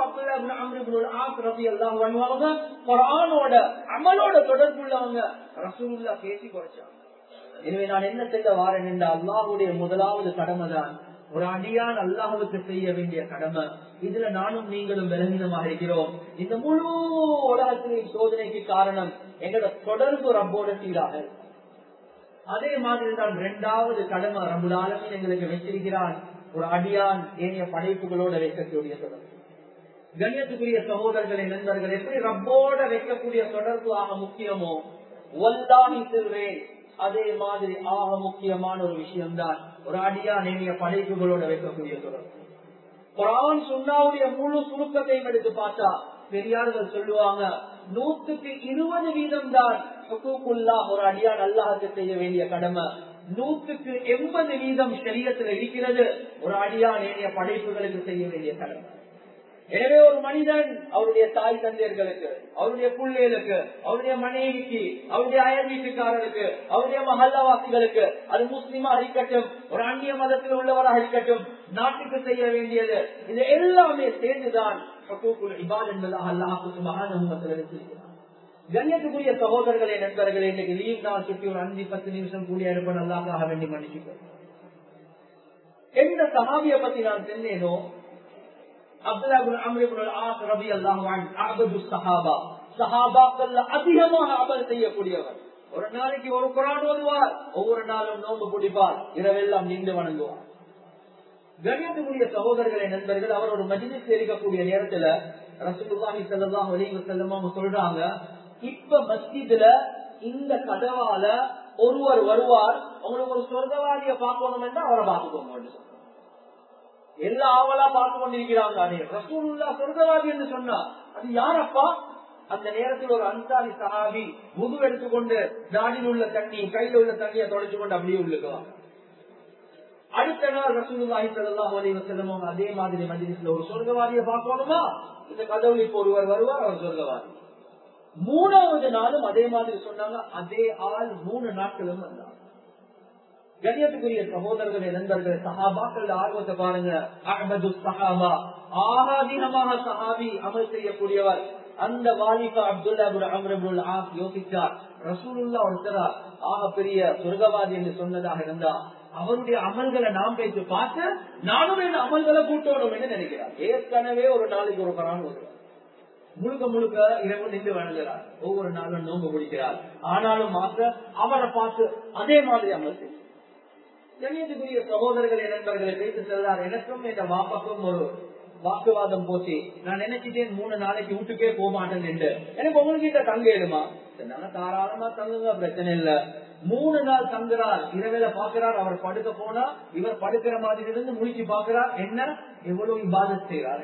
அப்துல்லாஹ் குரானோட அமலோட தொடர்புள்ளவங்க ரசூல்லா பேசி குறைச்சாங்க எனவே நான் என்ன செய்ய வாரேன் என்ற அல்லாஹுடைய முதலாவது கடமை தான் ஒரு அடியான் அல்லாஹுக்கு செய்ய வேண்டிய கடமை இதுல நானும் நீங்களும் விலகினமாக இருக்கிறோம் இந்த முழு உலகத்திலே சோதனைக்கு காரணம் எங்களோட தொடர்பு ரப்போட சீராக அதே மாதிரி தான் இரண்டாவது கடமை ரம்புலாலுமே எங்களுக்கு வச்சிருக்கிறான் ஒரு அடியான் ஏனைய படைப்புகளோட வைக்கக்கூடிய தொடர்பு கண்ணியத்துக்குரிய சகோதரர்களை நண்பர்கள் எப்படி ரப்போட வைக்கக்கூடிய தொடர்பு ஆக முக்கியமோ ஒல்லாகி செல்வேன் அதே மாதிரி ஆக முக்கியமான ஒரு விஷயம்தான் ஒரு அடியா நேமிய படைப்புகளோட வைக்கக்கூடிய தொடர்பு குரான் சுண்ணாவுடைய முழு சுருக்கத்தையும் எடுத்து பார்த்தா பெரியார்கள் சொல்லுவாங்க நூத்துக்கு இருபது வீதம் தான் ஒரு அடியான் அல்லாஹுக்கு செய்ய வேண்டிய கடமை நூத்துக்கு எண்பது வீதம் சரீரத்தில் இருக்கிறது ஒரு அடியான் ஏனைய படைப்புகளுக்கு செய்ய வேண்டிய கடமை எனவே ஒரு மனிதன் அவருடைய தாய் தந்தையர்களுக்கு அவருடைய பிள்ளைகளுக்கு அவருடைய மனைவிக்கு அவருடைய அயல் வீட்டுக்காரருக்கு அவருடைய மஹல்லாவாசிகளுக்கு அது முஸ்லிமா இருக்கட்டும் ஒரு அந்நிய மதத்தில் உள்ளவராக இருக்கட்டும் நாட்டுக்கு செய்ய வேண்டியது இது எல்லாமே சேர்ந்துதான் இபாத் என்பதாக அல்லாஹுக்கு மகானத்தில் கண்ணியத்துக்குரிய சகோதரர்களே நண்பர்களே இன்னைக்கு லீவ் நான் சுற்றி ஒரு அஞ்சு பத்து நிமிஷம் கூடிய இருப்ப நல்லாக்காக வேண்டி மன்னிச்சுக்கிறேன் எந்த சகாபிய பத்தி நான் சொன்னேனோ அதிகமாக அமல் செய்யக்கூடியவர் ஒரு நாளைக்கு ஒரு குரான் ஓதுவார் ஒவ்வொரு நாளும் நோம்பு பிடிப்பார் இரவெல்லாம் நீண்டு வணங்குவார் கண்ணியத்துக்குரிய சகோதரர்களை நண்பர்கள் அவர் ஒரு மஜிலிஸ் இருக்கக்கூடிய நேரத்துல ரசூலுல்லாஹி ஸல்லல்லாஹு அலைஹி வஸல்லம் அவங்க சொல்றாங்க இப்ப மஸ்ஜிதுல இந்த கதவால ஒருவர் வருவார் உங்களுக்கு ஒரு சொர்க்கவாதிய பார்க்கணும் என்றா அவரை பார்த்துக்கோங்க எல்லா ஆவலா பார்த்து கொண்டிருக்கிறாங்க ரசூலுல்லா சொர்க்கவாதி என்று சொன்னா அது யாரப்பா அந்த நேரத்தில் ஒரு அன்சாரி சஹாபி முது எடுத்துக்கொண்டு நாடில் உள்ள தண்ணி கையில் உள்ள தண்ணியை தொலைச்சு கொண்டு அப்படியே உள்ளுக்கலாம் அடுத்த நாள் ரசூலுல்லாஹி ஸல்லல்லாஹு அலைஹி வஸல்லம் அதே மாதிரி மஜ்லிஸ்ல ஒரு சொர்க்கவாதியை பார்க்கணுமா இந்த கதவுல இப்போ ஒருவர் வருவார் அவர் சொர்க்கவாதி மூணாவது நாளும் அதே மாதிரி சொன்னாங்க அதே ஆள் மூணு நாட்களும் வந்தார் கண்ணியத்துக்குரிய சகோதரர்களே நண்பர்களே சஹாபாக்கள் ஆர்வத்தை பாருங்க அஹமது சஹாபா ஆகாதீனமாக சஹாபி அமல் செய்யக்கூடியவர் அந்த வாலிபா அப்துல்லா அம்ரபுல் ஆஸ் யோசிச்சார் ரசூலுல்லா ஒருத்தரார் ஆக பெரிய சொர்க்கவாதி என்று சொன்னதாக இருந்தா அவருடைய அமல்களை நாம் வைத்து பார்த்து நானும் இந்த அமல்களை கூட்டணும் என்று நினைக்கிறார் ஏற்கனவே ஒரு நாளைக்கு ஒரு பரான் வருவார் முழுக்க முழுக்க இரவு நின்று வணங்குகிறார் ஒவ்வொரு நாளும் நோம்பு பிடிக்கிறார் ஆனாலும் மாற்ற அவரை பார்த்து அதே மாதிரி அமல் செய்யும் கண்ணியத்துக்குரிய சகோதரர்களை நண்பர்களை பேசி செல்றார் எனக்கும் என் வாப்பாக்கும் ஒரு வாக்குவாதம் போச்சு நான் நினைச்சிட்டேன் மூணு நாளைக்கு வீட்டுக்கே போக மாட்டேன் என்று எனக்கு உங்ககிட்ட தங்க ஏழுமா தாராளமா தங்குங்க பிரச்சனை இல்ல மூணு நாள் தங்குறார் இரவில பாக்குறார் அவர் படுக்க போனா இவர் படுக்கிற மாதிரி இருந்து முழிச்சு பாக்குறார் என்ன எவ்வளவு இபாதத் செய்யறாரு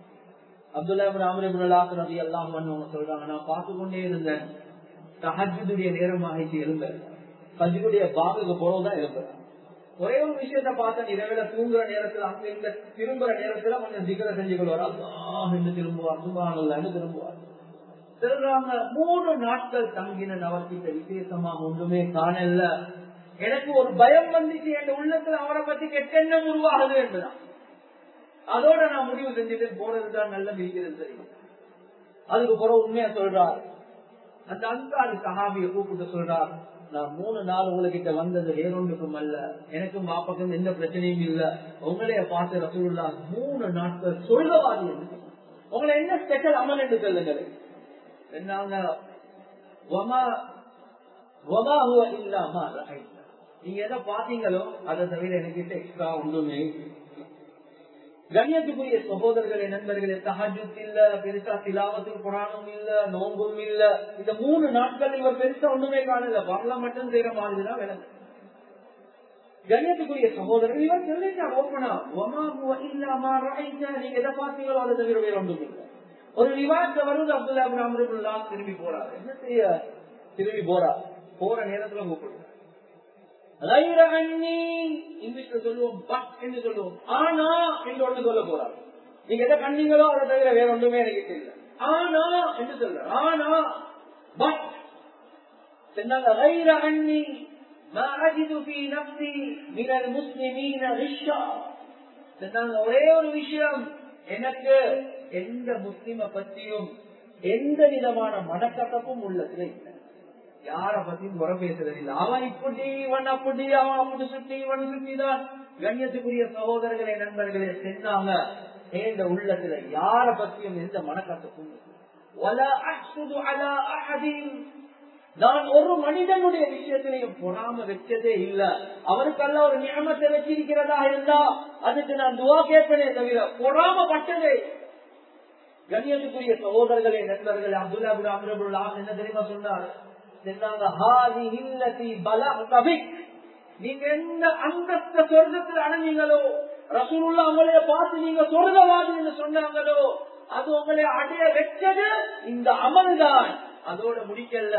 அப்துல்லா ரவி எல்லாம் சொல்றாங்க நான் பார்த்து கொண்டே இருந்தேன் தஹஜுடைய நேரம் ஆகிட்டு எழுந்தேன் கஜுடைய பாகுக்கு போறதுதான் எழும்புறேன் ஒரே ஒரு விஷயத்த பார்த்தேன் இரவில தூங்குற நேரத்துல அங்க இந்த திரும்புற நேரத்துல கொஞ்சம் திகர செஞ்சு கொள்வார் என்று திரும்புவார் சுபானல்லன்னு திரும்புவார் சொல்றாங்க மூணு நாட்கள் தங்கின அவர்கிட்ட விசேஷமா ஒன்றுமே காணல எனக்கு ஒரு பயம் வந்துச்சு என் உள்ளத்துல அவரை பத்தி கெட்டெண்ணம் உருவாகுது என்றுதான் அதோட நான் முடிவு செஞ்சுட்டு போறதுதான் நல்ல இருக்கிறது சரி அதுக்கு பிறகு உண்மையா சொல்றார் அந்த அன்சாரி சஹாபிய கூப்பிட்டு சொல்றார் நான் மூணு நாள் உங்ககிட்ட வந்தது வேறொன்றுக்கும் அல்ல எனக்கும் பாப்பாக்கும் எந்த பிரச்சனையும் இல்ல உங்களைய பார்த்து ரசூல்லா மூணு நாட்கள் சொல்கவாதி என்று உங்களை என்ன ஸ்பெஷல் அமல் என்று சொல்லுங்கள் என்னாங்க நீங்க எதை பாத்தீங்களோ அதை தவிர எனக்கு எக்ஸ்ட்ரா ஒன்றுமே கண்ணியத்துக்குரிய சகோதரர்களே நண்பர்களே தஹஜுத் இல்ல பெருசா திலாவத்துக்கு புராணம் இல்ல நோம்பும் இல்ல இந்த மூணு நாட்கள் இவர் பெருசா ஒண்ணுமே காணல வரல மட்டும் செய்யற மாதிரிதான் விளங்கு கண்ணியத்துக்குரிய சகோதரர்கள் இவர் சொல்லிட்டார் ஓப்பனா இல்லாம நீங்க எதை பார்த்தீங்களோ அதை தவிர வேற ஒன்றும் இல்லை ஒரு விவாதத்தை வருவது அப்துல்லா அமருல்லா திரும்பி போறாரு என்ன செய்ய திரும்பி போறா போற நேரத்துல கூப்பிடுறாரு இங்கிலீஷ்ல சொல்லுவோம் பட் என்று சொல்லுவோம் ஆனா என்று ஒண்ணு சொல்ல போறாரு நீங்க எதை கண்டீங்களோ அதை தவிர வேற ஒன்றுமே எனக்கு தெரியல ஆனா என்று சொல்ற ஆனா பட் சொன்னாங்க غير عني ما أجد في نفسي من المسلمين غشا சொன்னாங்க ஒரே ஒரு விஷயம் எனக்கு எந்த முஸ்லிம பத்தியும் எந்த விதமான மனக்கசப்பும் உள்ளதுல இல்லை யார பத்தியும் குறை பேசுறது இல்லை அவன் இப்படி இவன் அப்படி அவன் அப்படி சுத்தி இவன் சுத்திதான் கண்ணியத்துக்குரிய சகோதரர்களே நண்பர்களே செஞ்சாங்க இந்த உள்ளத்துல யார பத்தியும் எந்த மனக்கசப்பும் நான் ஒரு மனிதனுடைய விஷயத்திலையும் பொறாம வச்சதே இல்ல அவருக்கெல்லாம் ஒரு நியமத்தை வச்சிருக்கிறதா இருந்தா அதுக்கு நான் துவா கேட்பனே தவிர பொறாமப்பட்டதே கண்ணியத்துக்குரிய சகோதரர்களே நண்பர்களே அப்துல்லா அபுல் அம்ரபுல்லா என்ன தெரியுமா சொன்னார் நீங்க எந்த அந்தஸ்த சொர்க்கத்தில் அடைஞ்சீங்களோ ரசூலுல்லா உங்களைய பார்த்து நீங்க சொர்க்கவாதி என்று சொன்னாங்களோ அது உங்களை அடைய வச்சது இந்த அமல் தான் அதோட முடிக்கல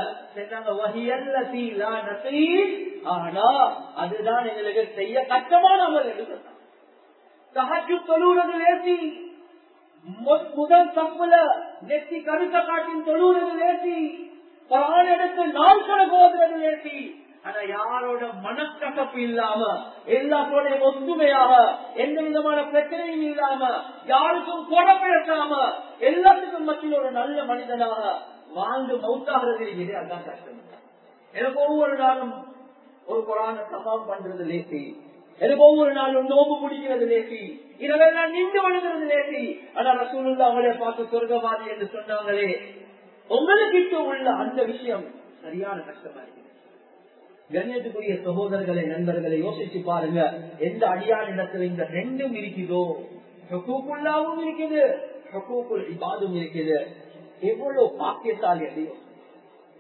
ஆனா அதுதான் எங்களுக்கு செய்ய கஷ்டமான அமல் என்று சொன்னாங்க சஹஜு தொழுறது லேசி முதல் தப்புல நெத்தி கருத்த காட்டின் தொழுறது லேசி பரான் எடுத்து நாள் கணக்கு ஓதுறது லேசி ஆனா யாரோட மனக்கசப்பு இல்லாம எல்லாத்தோட ஒத்துமையாக எந்த விதமான பிரச்சனையும் இல்லாம யாருக்கும் கொடை பேசாம எல்லாத்துக்கும் மத்தியில் ஒரு நல்ல மனிதனாக வாழ்ந்து மௌத்தாகிறது இருக்குது அதான் கஷ்டம் எனக்கு ஒவ்வொரு நாளும் ஒரு குரான சமாம் பண்றது லேசி எனக்கு ஒவ்வொரு நாளும் நோம்பு பிடிக்கிறது லேசி இதெல்லாம் நின்று வழுகிறது லேசி ஆனா ரசூலுல்லா அவங்களே பார்த்து சொர்க்கவாதி என்று சொன்னாங்களே உங்களுக்கு உள்ள அந்த விஷயம் சரியான கஷ்டமா இருக்கு கண்ணியத்துக்குரிய சகோதரர்களை நண்பர்களை யோசிச்சு பாருங்க எந்த அடியான் இடத்துல இந்த ரெண்டும் இருக்குதோ ஹக்கூக்குள்ளாவும் இருக்குது ஹக்கூக்குள் இபாதும் இருக்குது எவ்வளவு பாக்கியசாலி அடையும்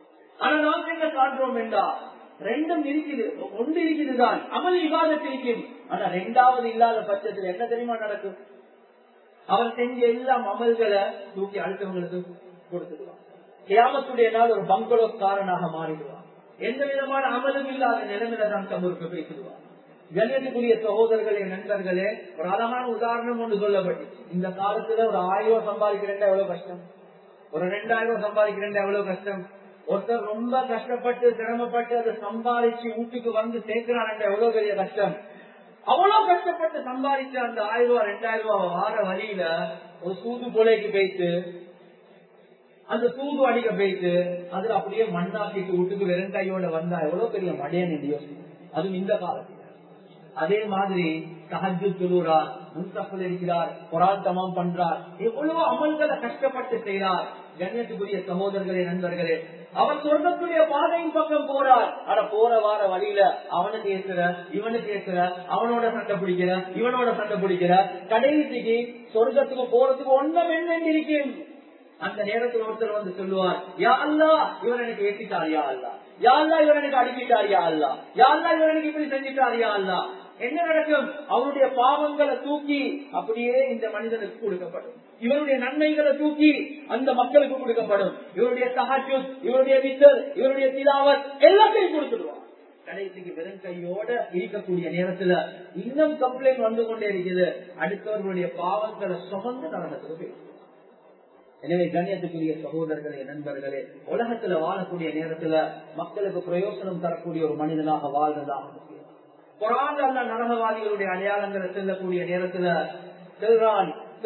ஆனா நாம் என்ன காண்றோம் என்றா ரெண்டும் இருக்குது ஒன்று இருக்குதுதான் அமல் இவாதத்து இருக்கும் ஆனா ரெண்டாவது இல்லாத பட்சத்தில் என்ன தெரியுமா நடக்கும் அவர் செஞ்ச எல்லாம் அமல்களை தூக்கி அடுத்தவங்களுக்கு கொடுத்துடுவான் கியாமத்துடைய நாள் ஒரு பங்களோக்காரனாக மாறிடுவான் எந்த விதமான அமலும் இல்லாத நிலைமையில தான் கபருக்கு பேசிடுவான் கண்ணியத்துக்குரிய சகோதரர்களே நண்பர்களே ஒரு அழகான உதாரணம் ஒன்று சொல்லப்பட்டு இந்த காலத்துல ஒரு ஆயிரம் ரூபாய் சம்பாதிக்கிறேன் எவ்வளவு கஷ்டம் ஒரு ரெண்டாயிரம் ரூபாய் சம்பாதிக்கிறேன் எவ்வளவு கஷ்டம் ஒருத்தர் ரொம்ப கஷ்டப்பட்டு சிரமப்பட்டு அதை சம்பாதிச்சு வீட்டுக்கு வந்து சேர்க்கிறான் எவ்வளவு பெரிய கஷ்டம் அவ்வளவு கஷ்டப்பட்டு சம்பாதிச்ச அந்த ஆயிரம் ரூபாய் ரெண்டாயிரம் ரூபாய் வார வழியில ஒரு சூது கொலைக்கு போயிட்டு அந்த தூது அடிக்க போயிட்டு அதுல அப்படியே மண்ணாக்கிட்டு வீட்டுக்கு வெறும் கையோட வந்தா எவ்வளவு பெரிய மடையன் என்று யோசிக்கும் அதுவும் இந்த காலத்துல அதே மாதிரி தஹஜு சொல்லுறார் முன்தப்பல் இருக்கிறார் குரான் தமம் பண்றார் எவ்வளவு அமல்களை கஷ்டப்பட்டு செய்கிறார் கண்ணியத்துக்குரிய சகோதரர்களே நண்பர்களே அவர் சொர்க்கத்துடைய பாதையின் பக்கம் போறார் ஆனா போற வார வழியில அவனை பேசுற இவனை பேசுற அவனோட சண்டை பிடிக்கிற இவனோட சண்டை பிடிக்கிற கடைசிக்கு சொர்க்கத்துக்கு போறதுக்கு ஒன்றும் என்ன இருக்கும் அந்த நேரத்தில் ஒருத்தர் வந்து சொல்லுவார் யா அல்லா இவர் எனக்கு ஏற்றிட்டார் யா அல்லா யா அல்லா இவர் எனக்கு அடிக்கிட்டார் யா அல்லா யா அல்லா இவர் எனக்கு இப்படி செஞ்சிட்டார் யா அல்லா என்ன நடக்கும் அவருடைய பாவங்களை தூக்கி அப்படியே இந்த மனிதனுக்கு கொடுக்கப்படும் இவருடைய நன்மைகளை தூக்கி அந்த மக்களுக்கு கொடுக்கப்படும் இவருடைய சகாஜு இவருடைய வித்தல் இவருடைய திலாவத் எல்லாத்தையும் கொடுத்துடுவார் கடைசிக்கு வெறும் கையோட இருக்கக்கூடிய நேரத்துல இன்னும் கம்ப்ளைண்ட் வந்து கொண்டே இருக்குது அடுத்தவர்களுடைய பாவங்களை சுமந்து நரகத்துக்கு போயிடும் எனவே கண்ணியத்துக்குரிய சகோதரர்களே நண்பர்களே உலகத்துல வாழக்கூடிய நேரத்துல மக்களுக்கு பிரயோசனம் தரக்கூடிய ஒரு மனிதனாக வாழ்றதாக குரான் அல்ல நரகவாதிகளுடைய அடையாளங்களை செல்லக்கூடிய நேரத்துல செல்றான்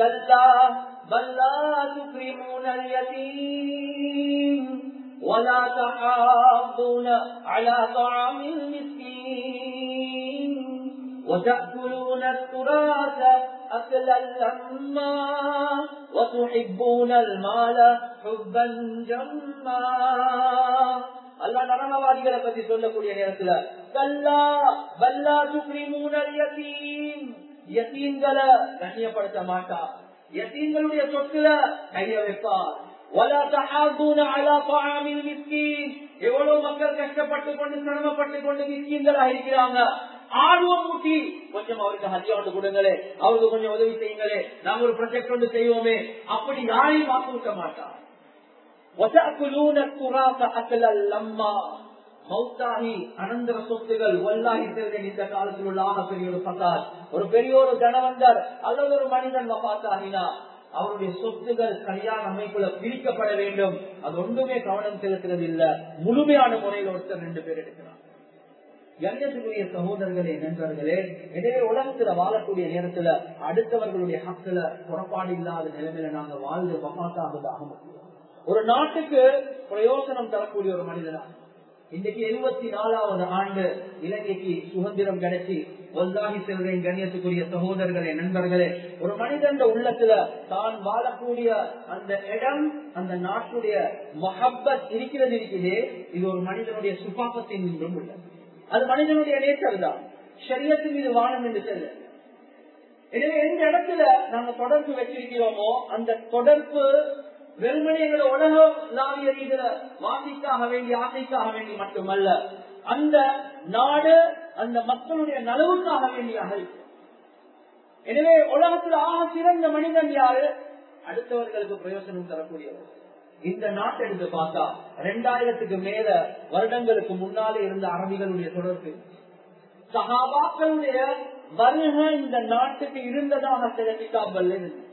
ولا تحاضون على طعام المسكين وتأكلون التراث أكلا لما وتحبون المال حبا جما அல்லா நரகவாதிகளை பத்தி சொல்லக்கூடிய நேரத்துல கல்லா பல்லா சுக்ரிமூனல் யதீம் யதீம்களை கண்ணியப்படுத்த மாட்டா யதீம்களுடைய சொத்துல கைய வைப்பார் ولا تحاضون على طعام المسكين எவ்வளவு மக்கள் கஷ்டப்பட்டு கொண்டு சிரமப்பட்டு கொண்டு மிஸ்கீன்களாக இருக்கிறாங்க ஆர்வம் ஊட்டி கொஞ்சம் அவருக்கு ஹத்தியா ஒன்று கொடுங்களே அவருக்கு கொஞ்சம் உதவி செய்யுங்களே நாங்க ஒரு ப்ரொஜெக்ட் ஒன்று செய்வோமே அப்படி யாரையும் வாக்கு விட்ட மாட்டார் மௌத்தாகி அனந்தர சொத்துகள் ஒல்லாகி செல்வேன் இந்த காலத்தில் உள்ள ஆக பெரிய ஒரு பசார் ஒரு பெரிய ஒரு தனவந்தர் அல்லது ஒரு மனிதன் வபாத்தாகினா அவருடைய சொத்துகள் சரியான அமைப்புல பிரிக்கப்பட வேண்டும் அது ஒன்றுமே கவனம் செலுத்துறது இல்ல முழுமையான முறையில் ஒருத்தர் ரெண்டு பேர் எடுக்கிறார் கண்ணியத்துக்குரிய சகோதரர்களே நண்பர்களே எனவே உலகத்துல வாழக்கூடிய நேரத்துல அடுத்தவர்களுடைய ஹக்குல புறப்பாடு இல்லாத நிலைமையில நாங்க வாழ்ந்து வபாத்தாகுவதாக முடியும் ஒரு நாட்டுக்கு பிரயோசனம் தரக்கூடிய ஒரு மனிதனா இன்னைக்கு எழுபத்தி நாலாவது ஆண்டு இலங்கைக்கு சுதந்திரம் கிடைச்சி ஒன்றாகி செல்வேன் கண்ணியத்துக்குரிய சகோதரர்களே நண்பர்களே ஒரு மனிதன் உள்ளத்துல தான் வாழக்கூடிய அந்த இடம் அந்த நாட்டுடைய மொஹப்பத் இருக்கிறது இருக்கிறதே இது ஒரு மனிதனுடைய சுபாபத்தின் நின்றும் உள்ளது அது மனிதனுடைய நேச்சர் தான் சரியத்தின் மீது வானம் என்று செல்ல எனவே எந்த இடத்துல நாங்க தொடர்பு வச்சிருக்கிறோமோ அந்த தொடர்பு வெறுமனே எங்களை உலகளாவிய ரீதியில வாசிக்காக வேண்டி ஆசைக்காக வேண்டி மட்டுமல்ல அந்த நாடு அந்த மக்களுடைய நலவுக்காக வேண்டியாக இருக்கு எனவே உலகத்தில் ஆக சிறந்த மனிதன் யாரு அடுத்தவர்களுக்கு பிரயோசனம் தரக்கூடியவர் இந்த நாட்டை எடுத்து பார்த்தா ரெண்டாயிரத்துக்கு மேல வருடங்களுக்கு முன்னாலே இருந்த அரபிகளுடைய தொடர்பு சகாபாக்களுடைய வருக இந்த நாட்டுக்கு இருந்ததாக சில கிதாபல்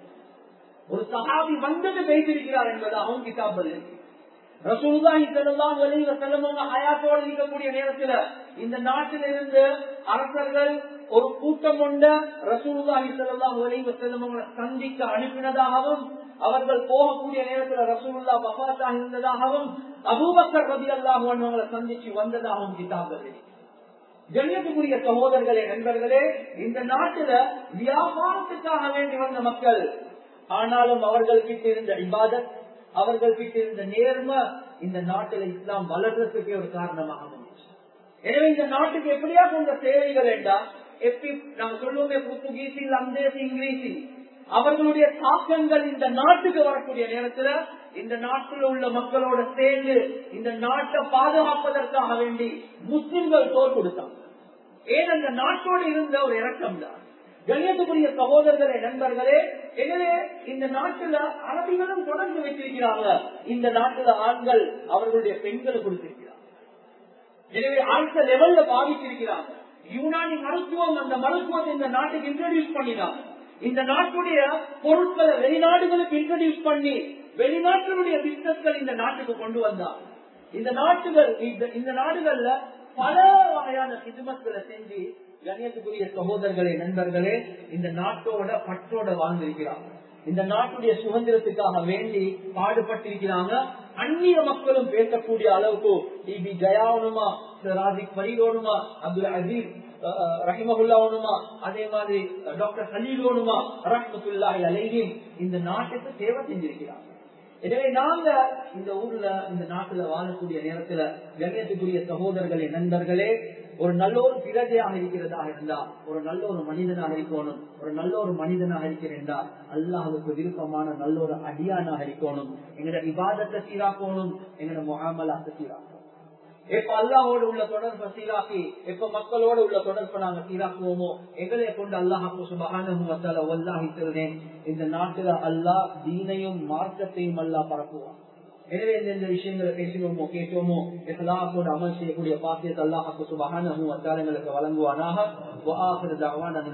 ஒரு சகாபி வந்தது பேசியிருக்கிறார் என்பதாகவும் கிதாபல் ரசூலுல்லாஹி ஸல்லல்லாஹு அலைஹி வஸல்லம் ஹயாத்தோட இருக்கக்கூடிய நேரத்துல இந்த நாட்டில் இருந்து அரசர்கள் ஒரு கூட்டம் கொண்ட ரசூலுல்லாஹி ஸல்லல்லாஹு அலைஹி வஸல்லம் சந்திக்க அனுப்பினதாகவும் அவர்கள் போகக்கூடிய நேரத்தில் ரசூலுல்லா வஃபாத்தாக இருந்ததாகவும் அபூபக்கர் ரலியல்லாஹு அன்ஹு அவங்களை சந்திச்சு வந்ததாகவும் கிதாபல் கண்ணியத்துக்குரிய சகோதரர்களே நண்பர்களே இந்த நாட்டுல வியாபாரத்துக்காக வேண்டி வந்த மக்கள் ஆனாலும் அவர்கள் கிட்ட இருந்த இபாதத் அவர்கள் கிட்ட இருந்த நேர்மை இந்த நாட்டில் இஸ்லாம் வளர்றதுக்கே ஒரு காரணமாக அமைச்சு எனவே இந்த நாட்டுக்கு எப்படியா கொண்ட தேவைகள் வேண்டா எப்படி நாங்க சொல்லுவோமே புத்துகீசி அந்தேசி இங்கிலீசி அவர்களுடைய தாக்கங்கள் இந்த நாட்டுக்கு வரக்கூடிய நேரத்துல இந்த நாட்டில் உள்ள மக்களோட சேர்ந்து இந்த நாட்டை பாதுகாப்பதற்காக வேண்டி முஸ்லிம்கள் தோல் கொடுத்தாங்க ஏன் அந்த நாட்டோடு இருந்த ஒரு இறக்கம் தான் கண்ணியத்துக்குரிய சகோதரர்களே நண்பர்களே எனவே இந்த நாட்டுல அரபிகளும் தொடர்ந்து வச்சிருக்கிறாங்க இந்த நாட்டுல ஆண்கள் அவர்களுடைய பெண்களை கொடுத்திருக்கிறாங்க எனவே அடுத்த லெவல்ல பாதிச்சிருக்கிறாங்க யூனானி மருத்துவம் அந்த மருத்துவத்தை இந்த நாட்டுக்கு இன்ட்ரோடியூஸ் பண்ணினாங்க இந்த நாட்டுடைய பொருட்களை வெளிநாடுகளுக்கு இன்ட்ரோடியூஸ் பண்ணி வெளிநாட்டினுடைய பிசினஸ்கள் இந்த நாட்டுக்கு கொண்டு வந்தாங்க இந்த நாட்டுகள் இந்த நாடுகள்ல பல வகையான சிதுமக்களை செஞ்சு கணியத்துக்குரிய சகோதரர்களே நண்பர்களே இந்த நாட்டோட பற்றோட வாழ்ந்திருக்கிறாங்க இந்த நாட்டுடைய சுதந்திரத்துக்காக வேண்டி பாடுபட்டிருக்கிறாங்க அந்நிய மக்களும் பேசக்கூடிய அளவுக்கு டிபி ஜயாவனுமா ராஜிக் பரீதோனுமா அப்துல் அசீஸ் ரஹிமகுல்லாவனுமா அதே மாதிரி டாக்டர் சலீலோனுமா ரஹமத்துல்லாஹி அலைஹிம் இந்த நாட்டுக்கு சேவை செஞ்சிருக்கிறாங்க எனவே நாங்க இந்த ஊர்ல இந்த நாட்டுல வாழக்கூடிய நேரத்துல கண்ணியத்துக்குரிய சகோதரர்களே நண்பர்களே ஒரு நல்ல ஒரு பிரஜையாக இருக்கிறதா இருந்தா ஒரு நல்ல ஒரு மனிதனாக இருக்கணும் ஒரு நல்ல ஒரு மனிதனாக இருக்கிறேன்டா அல்லாஹுக்கு விருப்பமான நல்ல ஒரு அடியானாக இருக்கணும் எங்கட விவாதத்தை சீராக்கணும் எங்கட முகாமலாத்தை சீராக்கணும் எப்ப அல்லாஹோடு உள்ள தொடர்பை சீராக்கி எப்ப மக்களோடு உள்ள தொடர்பை நாங்க சீராக்குவோமோ எங்களைய கொண்டு அல்லாஹாக்கு சுபகான ஒல்லாஹி சொல்றேன் இந்த நாட்டுல அல்லாஹ் தீனையும் மார்க்கத்தையும் அல்லாஹ் பரப்புவான் எனவே எந்தெந்த விஷயங்களை பேசுவோமோ கேட்டோமோ எத்தலாத்தோடு அமல் செய்யக்கூடிய பாக்கியத்தை அல்லாஹாக்கு சுபகான எங்களுக்கு வழங்குவானாக